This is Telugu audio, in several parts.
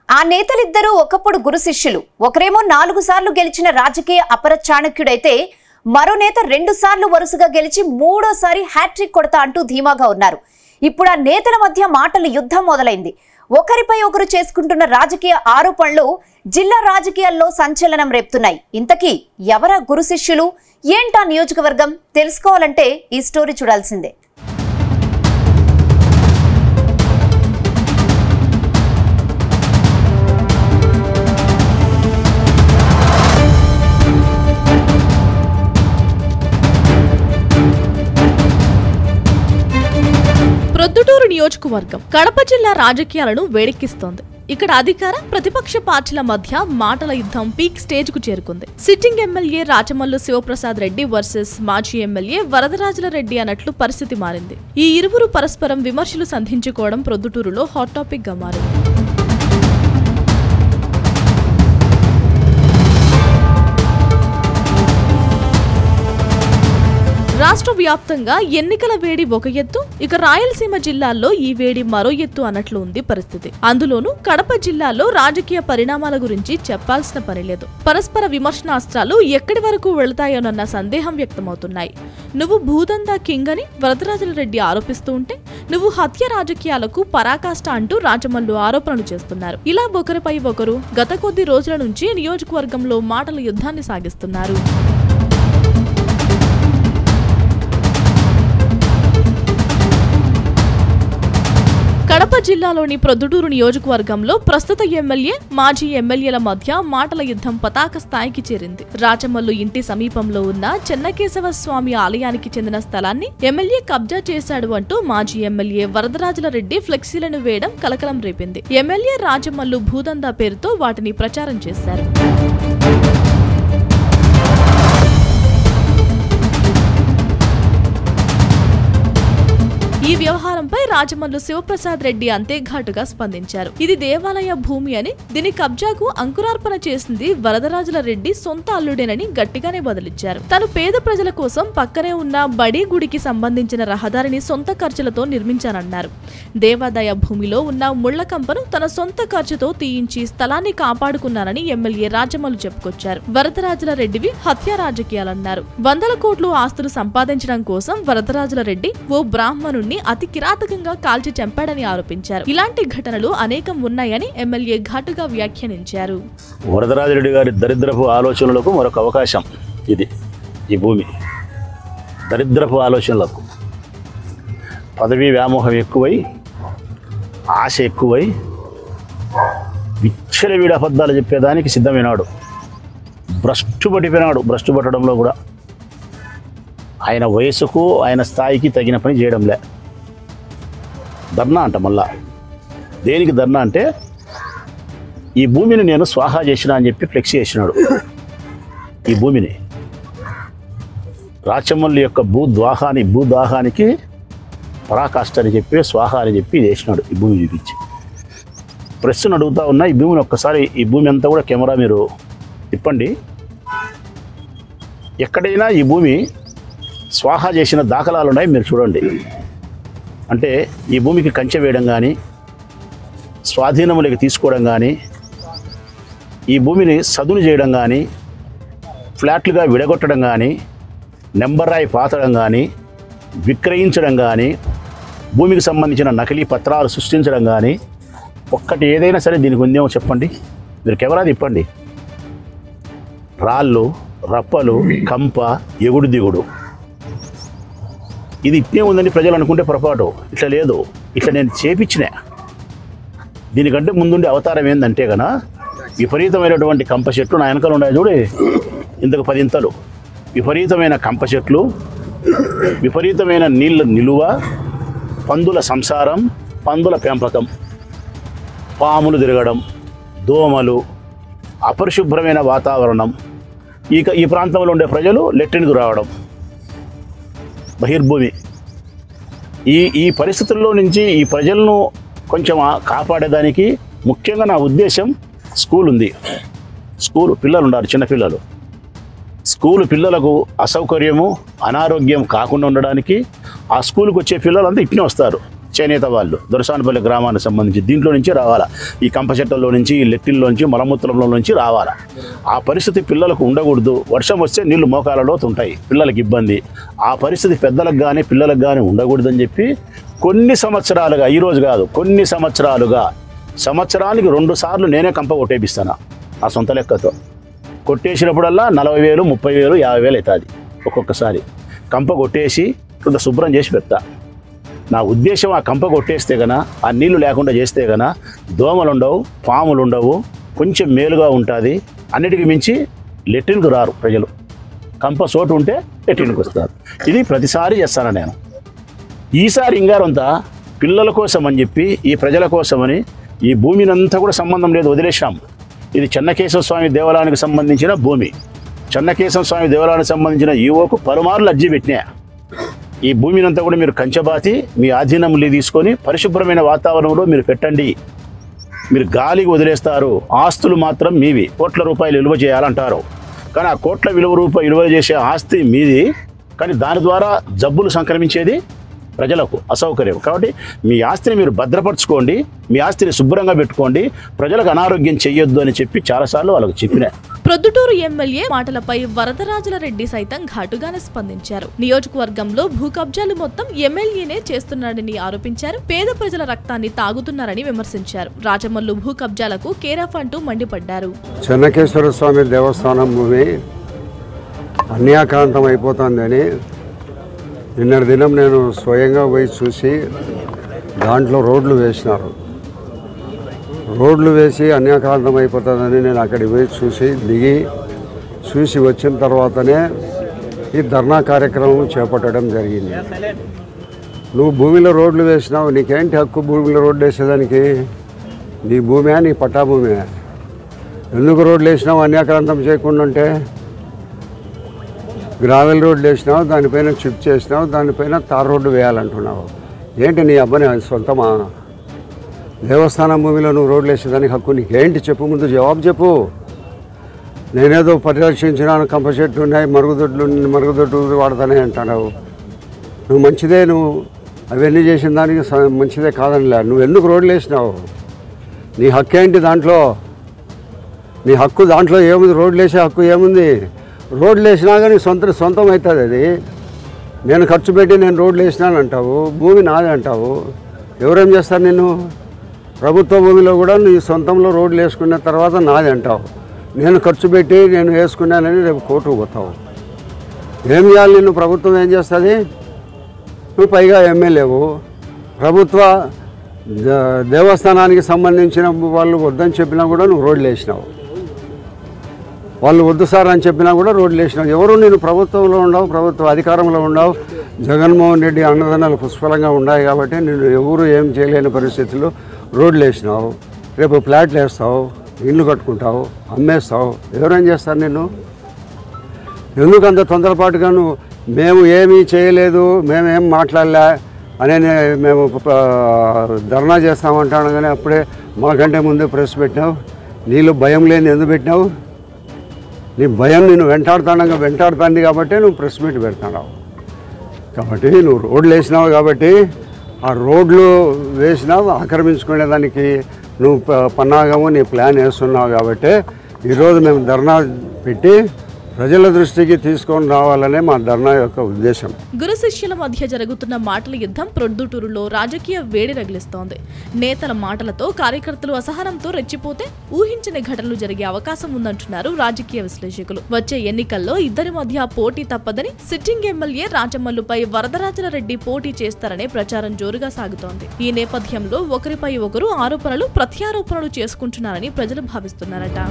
ఆ నేతలిద్దరూ ఒకప్పుడు గురు శిష్యులు ఒకరేమో నాలుగు సార్లు గెలిచిన రాజకీయ అపర చాణక్యుడైతే మరో నేత రెండు సార్లు వరుసగా గెలిచి మూడోసారి హ్యాట్రిక్ కొడతా అంటూ ధీమాగా ఉన్నారు ఇప్పుడు ఆ నేతల మధ్య మాటల యుద్ధం మొదలైంది ఒకరిపై ఒకరు చేసుకుంటున్న రాజకీయ ఆరోపణలు జిల్లా రాజకీయాల్లో సంచలనం రేపుతున్నాయి ఇంతకీ ఎవరా గురు శిష్యులు ఏంటా నియోజకవర్గం తెలుసుకోవాలంటే ఈ స్టోరీ చూడాల్సిందే ప్రొద్దుటూరు నియోజకవర్గం కడప జిల్లా రాజకీయాలను వేడెక్కిస్తోంది ఇక్కడ అధికార ప్రతిపక్ష పార్టీల మధ్య మాటల యుద్ధం పీక్ స్టేజ్ కు చేరుకుంది sitting MLA Rachamallu Sivaprasad Reddy versus మాజీ ఎమ్మెల్యే వరదరాజుల రెడ్డి అన్నట్లు పరిస్థితి మారింది ఈ ఇరువురు పరస్పరం విమర్శలు సంధించుకోవడం ప్రొద్దుటూరులో హాట్ టాపిక్ గా మారింది రాష్ట్ర వ్యాప్తంగా ఎన్నికల వేడి ఒక ఎత్తు ఇక రాయలసీమ జిల్లాల్లో ఈ వేడి మరో ఎత్తు అన్నట్లు ఉంది పరిస్థితి అందులోనూ కడప జిల్లాలో రాజకీయ పరిణామాల గురించి చెప్పాల్సిన పని లేదు పరస్పర విమర్శనాస్త్రాలు ఎక్కడి వరకు వెళతాయోనన్న సందేహం వ్యక్తమవుతున్నాయి నువ్వు భూదందా కింగ్ అని వరదరాజుల రెడ్డి ఆరోపిస్తూ ఉంటే నువ్వు హత్య రాజకీయాలకు పరాకాష్ట అంటూ రాజమల్లు ఆరోపణలు చేస్తున్నారు ఇలా ఒకరిపై ఒకరు గత కొద్ది రోజుల నుంచి నియోజకవర్గంలో మాటల యుద్ధాన్ని సాగిస్తున్నారు కడప జిల్లాలోని ప్రొద్దుటూరు నియోజకవర్గంలో ప్రస్తుత ఎమ్మెల్యే మాజీ ఎమ్మెల్యేల మధ్య మాటల యుద్ధం పతాక స్థాయికి చేరింది రాచమల్లు ఇంటి సమీపంలో ఉన్న చెన్నకేశవ స్వామి ఆలయానికి చెందిన స్థలాన్ని ఎమ్మెల్యే కబ్జా చేశాడు అంటూ మాజీ ఎమ్మెల్యే వరదరాజుల రెడ్డి ఫ్లెక్సీలను వేయడం కలకలం రేపింది ఎమ్మెల్యే రాజమల్లు భూదందా పేరుతో వాటిని ప్రచారం చేశారు ఈ వ్యవహారంపై రాజమల్లు శివప్రసాద్ రెడ్డి అంతే ఘాటుగా స్పందించారు ఇది దేవాలయ భూమి అని దీని కబ్జాకు అంకురార్పణ చేసింది వరదరాజుల రెడ్డి సొంత అల్లుడేనని గట్టిగానే బదులిచ్చారు తను పేద ప్రజల కోసం పక్కనే ఉన్న బడి గుడికి సంబంధించిన రహదారిని సొంత ఖర్చులతో నిర్మించానన్నారు దేవాదాయ భూమిలో ఉన్న ముళ్ల కంపను తన సొంత ఖర్చుతో తీయించి స్థలాన్ని కాపాడుకున్నానని ఎమ్మెల్యే రాజమల్లు చెప్పుకొచ్చారు వరదరాజుల రెడ్డివి హత్య రాజకీయాలన్నారు వందల కోట్లు ఆస్తులు సంపాదించడం కోసం వరదరాజుల రెడ్డి ఓ బ్రాహ్మణుణ్ణి అతి కిరాతకంగా కాల్చి చంపాడని ఆరోపించారు ఇలాంటి ఘటనలు అనేకం ఉన్నాయని ఎమ్మెల్యే ఘాటుగా వ్యాఖ్యానించారు వరదరాజరెడ్డి గారి దరిద్రపు ఆలోచనలకు మరొక అవకాశం ఇది ఈ భూమి దరిద్రపు ఆలోచనలకు పదవీ వ్యామోహం ఎక్కువై ఆశ ఎక్కువై విచ్చలవిడి అబద్ధాలు చెప్పేదానికి సిద్ధమైనాడు భ్రష్టు పట్టిపోయినాడు భ్రష్టు పట్టడంలో కూడా ఆయన వయసుకు ఆయన స్థాయికి తగిన పని చేయడంలే ధర్నా అంట మళ్ళా దేనికి ధర్నా అంటే ఈ భూమిని నేను స్వాహా చేసిన అని చెప్పి ఫ్లెక్సీ చేసినాడు ఈ భూమిని రాచమల్లి యొక్క భూద్వాహాని భూదాహానికి పరాకాష్ట అని చెప్పి స్వాహ అని చెప్పి చేసినాడు ఈ భూమి చూపించి ప్రశ్న అడుగుతా ఉన్నా ఈ భూమిని ఒక్కసారి ఈ భూమి అంతా కూడా కెమెరా మీరు తిప్పండి ఎక్కడైనా ఈ భూమి స్వాహా చేసిన దాఖలాలు ఉన్నాయి మీరు చూడండి అంటే ఈ భూమికి కంచె వేయడం కానీ స్వాధీనములకి తీసుకోవడం కానీ ఈ భూమిని సదును చేయడం కానీ ఫ్లాట్లుగా విడగొట్టడం కానీ నెంబర్ రాయి పాతడం కానీ విక్రయించడం కానీ భూమికి సంబంధించిన నకిలీ పత్రాలు సృష్టించడం కానీ ఒక్కటి ఏదైనా సరే దీనికి ఉందేమో చెప్పండి మీరు కెమెరా తిప్పండి రాళ్ళు రప్పలు కంప ఎగుడు దిగుడు ఇది ఇట్నే ఉందని ప్రజలు అనుకుంటే పొరపాటు ఇట్లా లేదు ఇట్లా నేను చేపించిన దీనికంటే ముందుండే అవతారం ఏంటంటే గన విపరీతమైనటువంటి కంప చెట్లు నా వెనకాల ఉన్నాయి చూడు ఇంతకు పదింతలు విపరీతమైన కంప చెట్లు విపరీతమైన నీళ్ళ నిలువ పందుల సంసారం పందుల పెంపకం పాములు తిరగడం దోమలు అపరిశుభ్రమైన వాతావరణం ఇక ఈ ప్రాంతంలో ఉండే ప్రజలు లెట్రిన్కు రావడం బహిర్భూమి ఈ ఈ పరిస్థితుల్లో నుంచి ఈ ప్రజలను కొంచెం ఆ- కాపాడేదానికి ముఖ్యంగా నా ఉద్దేశం స్కూల్ ఉంది స్కూల్ పిల్లలు ఉన్నారు చిన్నపిల్లలు స్కూల్ పిల్లలకు అసౌకర్యము అనారోగ్యం కాకుండా ఉండడానికి ఆ స్కూల్కి వచ్చే పిల్లలంతా ఇట్నే వస్తారు చేనేత వాళ్ళు దొరసానపల్లి గ్రామానికి సంబంధించి దీంట్లో నుంచి రావాలా ఈ కంప చెట్టల్లో నుంచి ఈ లెట్టిల్లో నుంచి మలమూత్రంలో నుంచి రావాలా ఆ పరిస్థితి పిల్లలకు ఉండకూడదు వర్షం వస్తే నీళ్లు మోకాలలో ఉంటాయి పిల్లలకి ఇబ్బంది ఆ పరిస్థితి పెద్దలకు కానీ పిల్లలకు కానీ ఉండకూడదని చెప్పి కొన్ని సంవత్సరాలుగా ఈ రోజు కాదు కొన్ని సంవత్సరాలుగా సంవత్సరానికి రెండు సార్లు నేనే కంప కొట్టేపిస్తాను ఆ సొంత లెక్కతో కొట్టేసినప్పుడల్లా నలభై వేలు ముప్పై వేలు యాభై వేలు అవుతుంది ఒక్కొక్కసారి కంప కొట్టేసి కొంత శుభ్రం చేసి పెడతా నా ఉద్దేశం ఆ కంప కొట్టేస్తే గన ఆ నీళ్లు లేకుండా చేస్తే గన దోమలు ఉండవు పాములు ఉండవు కొంచెం మేలుగా ఉంటుంది అన్నిటికి మించి లెట్రిన్కు రారు ప్రజలు కంప చోటు ఉంటే లెట్రిన్కి వస్తారు ఇది ప్రతిసారి చేస్తాను నేను ఈసారి ఇంగారంతా పిల్లల కోసం అని చెప్పి ఈ ప్రజల కోసమని ఈ భూమిని అంతా కూడా సంబంధం లేదు వదిలేశాం ఇది చెన్నకేశవ స్వామి దేవాలయానికి సంబంధించిన భూమి చెన్నకేశవ స్వామి దేవాలయానికి సంబంధించిన ఈవోకు పలుమార్లు అర్జీ పెట్టినా ఈ భూమిని అంతా కూడా మీరు కంచబాతి మీ ఆధీనంలో తీసుకొని పరిశుభ్రమైన వాతావరణంలో మీరు పెట్టండి మీరు గాలికి వదిలేస్తారు ఆస్తులు మాత్రం మీవి కోట్ల రూపాయలు విలువ చేయాలంటారు కానీ ఆ కోట్ల విలువ రూపాయలు విలువ చేసే ఆస్తి మీది కానీ దాని ద్వారా జబ్బులు సంక్రమించేది ప్రజలకు అసౌకర్యం కాబట్టి మీ ఆస్తిని మీరు భద్రపరచుకోండి మీ ఆస్తిని శుభ్రంగా పెట్టుకోండి ప్రజలకు అనారోగ్యం చెయ్యొద్దు అని చెప్పి చాలాసార్లు వాళ్ళకు చెప్పినా ప్రొద్దుటూరు ఎమ్మెల్యే మాటలపై వరదరాజుల రెడ్డి సైతం ఘాటుగానే స్పందించారు నియోజకవర్గంలో భూ కబ్జాలు మొత్తం ఎమ్మెల్యేనే చేస్తున్నాడని ఆరోపించారు పేద ప్రజల రక్తాన్ని తాగుతున్నారని విమర్శించారు రాజమల్లు భూ కబ్జాలకు కేరాఫ్ అంటూ మండిపడ్డారు చెన్నకేశ్వర స్వామి దేవస్థానం భూమి అన్యాక్రాంతం అయిపోతుందని నిన్నటి దినం నేను స్వయంగా పోయి చూసి దాంట్లో రోడ్లు వేసినారు రోడ్లు వేసి అన్యాక్రాంతం అయిపోతుందని నేను అక్కడికి పోయి చూసి దిగి చూసి వచ్చిన తర్వాతనే ఈ ధర్నా కార్యక్రమం చేపట్టడం జరిగింది నువ్వు భూమిలో రోడ్లు వేసినావు నీకేంటి హక్కు భూమిలో రోడ్డు వేసేదానికి నీ భూమే నీ పట్టా భూమే ఎందుకు రోడ్లు వేసినావు అన్యాక్రాంతం చేయకుండా ఉంటే గ్రావెల్ రోడ్లు వేసినావు దానిపైన చిప్ చేసినావు దానిపైన తార్ రోడ్డు వేయాలంటున్నావు ఏంటి నీ అబ్బాయి సొంతమా దేవస్థానం భూమిలో నువ్వు రోడ్లు వేసేదానికి హక్కు నీకేంటి చెప్పు ముందు జవాబు చెప్పు నేనేదో పరిరక్షించినాను కంప చెట్లు ఉన్నాయి మరుగుదొడ్లు మరుగుదొడ్డు వాడతానే అంటున్నావు నువ్వు మంచిదే నువ్వు అవన్నీ చేసిన దానికి స- మంచిదే కాదనిలే నువ్వు ఎందుకు రోడ్లు వేసినావు నీ హక్కు ఏంటి దాంట్లో నీ హక్కు దాంట్లో ఏముంది రోడ్లు వేసే హక్కు ఏముంది రోడ్లు వేసినా కానీ సొంత సొంతం అవుతుంది అది నేను ఖర్చు పెట్టి నేను రోడ్లు వేసినాను అంటావు భూమి నాది అంటావు ఎవరేం చేస్తారు నిన్ను ప్రభుత్వ భూమిలో కూడా నీ సొంతంలో రోడ్లు వేసుకున్న తర్వాత నాది అంటావు నేను ఖర్చు పెట్టి నేను వేసుకున్నానని రేపు కోర్టుకు పోతావు ఏం చేయాలి నిన్ను ప్రభుత్వం ఏం చేస్తుంది నువ్వు పైగా ఎమ్మెల్యేవు ప్రభుత్వ ద- దేవస్థానానికి సంబంధించిన వాళ్ళు వద్దని చెప్పినా కూడా నువ్వు రోడ్లు వేసినావు వాళ్ళు వద్దు సార్ అని చెప్పినా కూడా రోడ్లు వేసినావు ఎవరు నేను ప్రభుత్వంలో ఉండవు ప్రభుత్వ అధికారంలో ఉండవు జగన్మోహన్ రెడ్డి అన్నదానాలు పుష్కలంగా ఉన్నాయి కాబట్టి నేను ఎవరు ఏం చేయలేని పరిస్థితుల్లో రోడ్లు వేసినావు రేపు ఫ్లాట్లు వేస్తావు ఇల్లు కట్టుకుంటావు అమ్మేస్తావు ఎవరేం చేస్తారు నిన్ను ఎందుకు అంత తొందరపాటుగా నువ్వు మేము ఏమీ చేయలేదు మేమేం మాట్లాడలే అనే నే- మేము ప- ధర్నా చేస్తామంటాను కానీ అప్పుడే మాకంటే ముందే ప్రెస్ పెట్టినావు నీళ్ళు భయం లేని ఎందుకు పెట్టినావు నీ భయం నేను వెంటాడుతానంగా వెంటాడుతుంది కాబట్టి నువ్వు ప్రెస్ మీట్ పెడుతున్నావు కాబట్టి నువ్వు రోడ్లు వేసినావు కాబట్టి ఆ రోడ్లు వేసినావు ఆక్రమించుకునేదానికి నువ్వు ప- పన్నాగము నీ ప్లాన్ వేస్తున్నావు కాబట్టి ఈరోజు మేము ధర్నా పెట్టి ప్రజల దృష్టికి తీసుకొని రావాలనే మా ధర్నా యొక్క ఉద్దేశం గురు శిష్యుల మధ్య జరుగుతున్న మాటల యుద్ధం ప్రొద్దుటూరులో రాజకీయ వేడి రగిలిస్తోంది నేతల మాటలతో కార్యకర్తలు అసహనంతో రెచ్చిపోతే ఊహించని ఘటనలు జరిగే అవకాశం ఉందంటున్నారు రాజకీయ విశ్లేషకులు వచ్చే ఎన్నికల్లో ఇద్దరి మధ్య పోటీ తప్పదని సిట్టింగ్ ఎమ్మెల్యే రాజమల్లుపై వరదరాజల రెడ్డి పోటీ చేస్తారనే ప్రచారం జోరుగా సాగుతోంది ఈ నేపథ్యంలో ఒకరిపై ఒకరు ఆరోపణలు ప్రత్యారోపణలు చేసుకుంటున్నారని ప్రజలు భావిస్తున్నారట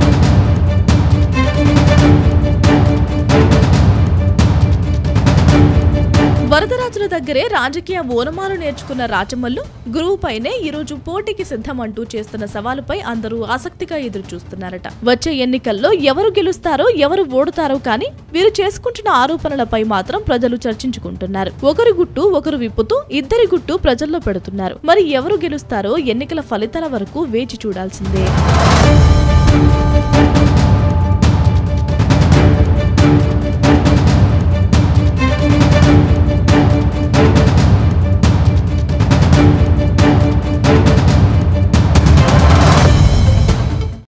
వరదరాజుల దగ్గరే రాజకీయ ఓనమాలు నేర్చుకున్న రాజమల్లు గురువు పైనే ఈరోజు పోటీకి సిద్ధమంటూ చేస్తున్న సవాలుపై అందరూ ఆసక్తిగా ఎదురు చూస్తున్నారట వచ్చే ఎన్నికల్లో ఎవరు గెలుస్తారో ఎవరు ఓడుతారో కానీ వీరు చేసుకుంటున్న ఆరోపణలపై మాత్రం ప్రజలు చర్చించుకుంటున్నారు ఒకరి గుట్టు ఒకరు విప్పుతూ ఇద్దరి గుట్టు ప్రజల్లో పెడుతున్నారు మరి ఎవరు గెలుస్తారో ఎన్నికల ఫలితాల వరకు వేచి చూడాల్సిందే